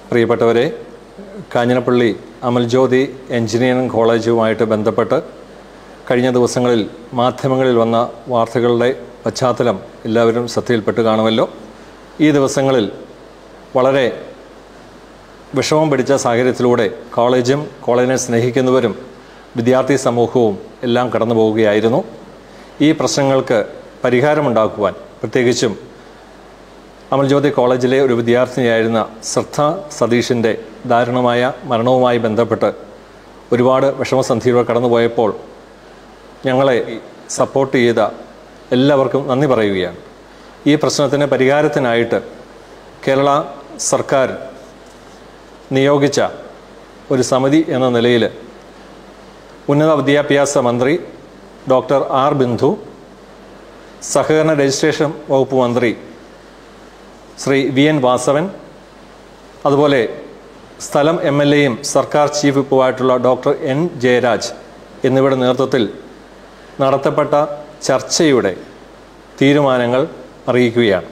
പ്രിയപ്പെട്ടവരെ കാഞ്ഞിരപ്പള്ളി അമൽജ്യോതി എഞ്ചിനീയറിംഗ് കോളേജുമായിട്ട് ബന്ധപ്പെട്ട് കഴിഞ്ഞ ദിവസങ്ങളിൽ മാധ്യമങ്ങളിൽ വന്ന വാർത്തകളുടെ പശ്ചാത്തലം എല്ലാവരും ശ്രദ്ധയിൽപ്പെട്ട് കാണുമല്ലോ ഈ ദിവസങ്ങളിൽ വളരെ വിഷമം പിടിച്ച സാഹചര്യത്തിലൂടെ കോളേജും കോളേജിനെ സ്നേഹിക്കുന്നവരും വിദ്യാർത്ഥി സമൂഹവും എല്ലാം കടന്നു പോവുകയായിരുന്നു ഈ പ്രശ്നങ്ങൾക്ക് പരിഹാരമുണ്ടാക്കുവാൻ പ്രത്യേകിച്ചും അമൽജ്യോതി കോളേജിലെ ഒരു വിദ്യാർത്ഥിനിയായിരുന്ന ശ്രദ്ധ സതീഷിൻ്റെ ദാരുണമായ മരണവുമായി ബന്ധപ്പെട്ട് ഒരുപാട് വിഷമസന്ധിയിലൂടെ കടന്നുപോയപ്പോൾ ഞങ്ങളെ സപ്പോർട്ട് ചെയ്ത എല്ലാവർക്കും നന്ദി പറയുകയാണ് ഈ പ്രശ്നത്തിന് പരിഹാരത്തിനായിട്ട് കേരള സർക്കാർ നിയോഗിച്ച ഒരു സമിതി എന്ന നിലയിൽ ഉന്നത വിദ്യാഭ്യാസ മന്ത്രി ഡോക്ടർ ആർ ബിന്ദു സഹകരണ രജിസ്ട്രേഷൻ വകുപ്പ് മന്ത്രി ശ്രീ വി എൻ വാസവൻ അതുപോലെ സ്ഥലം എം എൽ എയും സർക്കാർ ചീഫ് വിപ്പുമായിട്ടുള്ള ഡോക്ടർ എൻ ജയരാജ് എന്നിവരുടെ നേതൃത്വത്തിൽ നടത്തപ്പെട്ട ചർച്ചയുടെ തീരുമാനങ്ങൾ അറിയിക്കുകയാണ്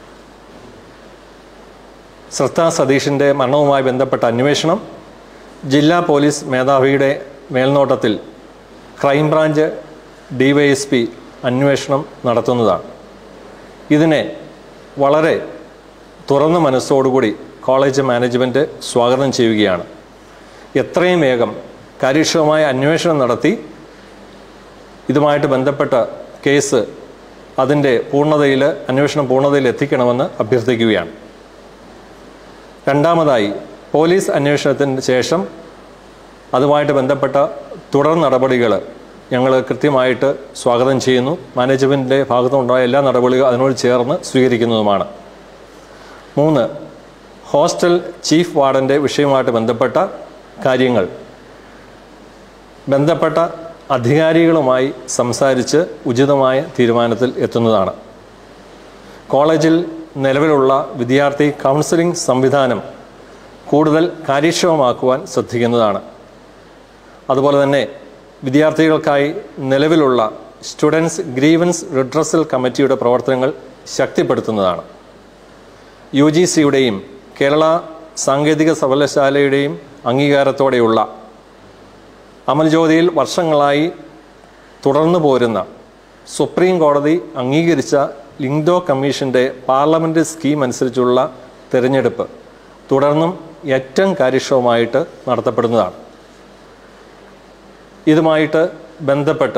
ശ്രദ്ധ സതീഷിൻ്റെ മരണവുമായി ബന്ധപ്പെട്ട അന്വേഷണം ജില്ലാ പോലീസ് മേധാവിയുടെ മേൽനോട്ടത്തിൽ ക്രൈംബ്രാഞ്ച് ഡിവൈഎസ്പി അന്വേഷണം നടത്തുന്നതാണ് ഇതിനെ വളരെ തുറന്ന മനസ്സോടുകൂടി കോളേജ് മാനേജ്മെൻറ്റ് സ്വാഗതം ചെയ്യുകയാണ് എത്രയും വേഗം കാര്യക്ഷമമായ അന്വേഷണം നടത്തി ഇതുമായിട്ട് ബന്ധപ്പെട്ട കേസ് അതിൻ്റെ പൂർണ്ണതയിൽ അന്വേഷണം പൂർണ്ണതയിൽ എത്തിക്കണമെന്ന് അഭ്യർത്ഥിക്കുകയാണ് രണ്ടാമതായി പോലീസ് അന്വേഷണത്തിന് ശേഷം അതുമായിട്ട് ബന്ധപ്പെട്ട തുടർ നടപടികൾ ഞങ്ങൾ കൃത്യമായിട്ട് സ്വാഗതം ചെയ്യുന്നു മാനേജ്മെൻറ്റിൻ്റെ ഭാഗത്തുനിന്നുണ്ടായ എല്ലാ നടപടികളും അതിനോട് ചേർന്ന് സ്വീകരിക്കുന്നതുമാണ് മൂന്ന് ഹോസ്റ്റൽ ചീഫ് വാർഡൻ്റെ വിഷയവുമായിട്ട് ബന്ധപ്പെട്ട കാര്യങ്ങൾ ബന്ധപ്പെട്ട അധികാരികളുമായി സംസാരിച്ച് ഉചിതമായ തീരുമാനത്തിൽ എത്തുന്നതാണ് കോളേജിൽ നിലവിലുള്ള വിദ്യാർത്ഥി കൗൺസിലിംഗ് സംവിധാനം കൂടുതൽ കാര്യക്ഷമമാക്കുവാൻ ശ്രദ്ധിക്കുന്നതാണ് അതുപോലെ തന്നെ വിദ്യാർത്ഥികൾക്കായി നിലവിലുള്ള സ്റ്റുഡൻസ് ഗ്രീവൻസ് റിഡ്രസൽ കമ്മിറ്റിയുടെ പ്രവർത്തനങ്ങൾ ശക്തിപ്പെടുത്തുന്നതാണ് യു ജി സിയുടെയും കേരള സാങ്കേതിക സർവകലാശാലയുടെയും അംഗീകാരത്തോടെയുള്ള അമൽജ്യോതിയിൽ വർഷങ്ങളായി തുടർന്നു പോരുന്ന സുപ്രീം കോടതി അംഗീകരിച്ച ലിങ്ഡോ കമ്മീഷൻ്റെ പാർലമെൻ്റ് സ്കീം അനുസരിച്ചുള്ള തിരഞ്ഞെടുപ്പ് തുടർന്നും ഏറ്റവും കാര്യക്ഷമമായിട്ട് നടത്തപ്പെടുന്നതാണ് ഇതുമായിട്ട് ബന്ധപ്പെട്ട്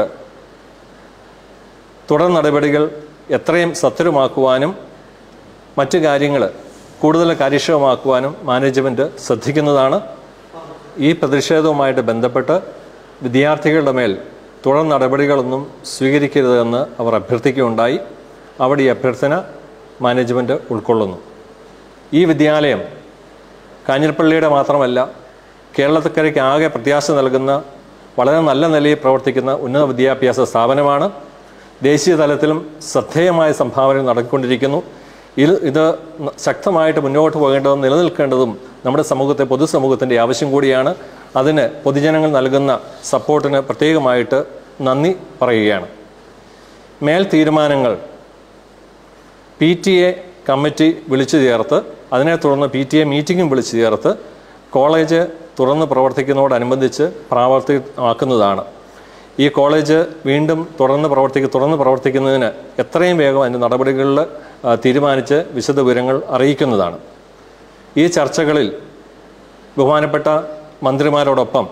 തുടർ നടപടികൾ എത്രയും സത്വരമാക്കുവാനും മറ്റു കാര്യങ്ങൾ കൂടുതൽ കാര്യക്ഷമമാക്കുവാനും മാനേജ്മെൻറ്റ് ശ്രദ്ധിക്കുന്നതാണ് ഈ പ്രതിഷേധവുമായിട്ട് ബന്ധപ്പെട്ട് വിദ്യാർത്ഥികളുടെ മേൽ തുടർ നടപടികളൊന്നും സ്വീകരിക്കരുതെന്ന് അവർ അഭ്യർത്ഥിക്കുകയുണ്ടായി അവിടെ ഈ അഭ്യർത്ഥന മാനേജ്മെൻറ്റ് ഉൾക്കൊള്ളുന്നു ഈ വിദ്യാലയം കാഞ്ഞിരപ്പള്ളിയുടെ മാത്രമല്ല കേരളത്തിക്കരയ്ക്ക് ആകെ പ്രത്യാശ നൽകുന്ന വളരെ നല്ല നിലയിൽ പ്രവർത്തിക്കുന്ന ഉന്നത വിദ്യാഭ്യാസ സ്ഥാപനമാണ് ദേശീയ തലത്തിലും ശ്രദ്ധേയമായ സംഭാവന നടത്തിക്കൊണ്ടിരിക്കുന്നു ഇത് ഇത് ശക്തമായിട്ട് മുന്നോട്ട് പോകേണ്ടതും നിലനിൽക്കേണ്ടതും നമ്മുടെ സമൂഹത്തെ പൊതുസമൂഹത്തിൻ്റെ ആവശ്യം കൂടിയാണ് അതിന് പൊതുജനങ്ങൾ നൽകുന്ന സപ്പോർട്ടിന് പ്രത്യേകമായിട്ട് നന്ദി പറയുകയാണ് മേൽ തീരുമാനങ്ങൾ പി ടി എ കമ്മിറ്റി വിളിച്ചു ചേർത്ത് അതിനെ തുടർന്ന് പി ടി എ മീറ്റിംഗും വിളിച്ചു ചേർത്ത് കോളേജ് തുറന്ന് പ്രവർത്തിക്കുന്നതോടനുബന്ധിച്ച് പ്രാവർത്തികമാക്കുന്നതാണ് ഈ കോളേജ് വീണ്ടും തുറന്ന് പ്രവർത്തിക്ക തുറന്ന് പ്രവർത്തിക്കുന്നതിന് എത്രയും വേഗം അതിൻ്റെ നടപടികളിൽ ആ, തീരുമാനിച്ച് വിശദ വിവരങ്ങൾ അറിയിക്കുന്നതാണ് ഈ ചർച്ചകളിൽ ബഹുമാനപ്പെട്ട മന്ത്രിമാരോടൊപ്പം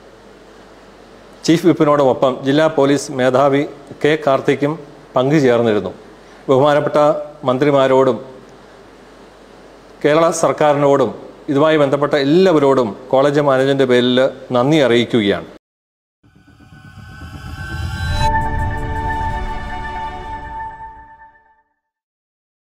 ചീഫ് വിപ്പിനോടൊപ്പം ജില്ലാ പോലീസ് മേധാവി കെ കാർത്തിക്കും പങ്കുചേർന്നിരുന്നു ബഹുമാനപ്പെട്ട മന്ത്രിമാരോടും കേരള സർക്കാരിനോടും ഇതുമായി ബന്ധപ്പെട്ട എല്ലാവരോടും കോളേജ് മാനേജ്മെൻറ്റ് പേരിൽ നന്ദി അറിയിക്കുകയാണ്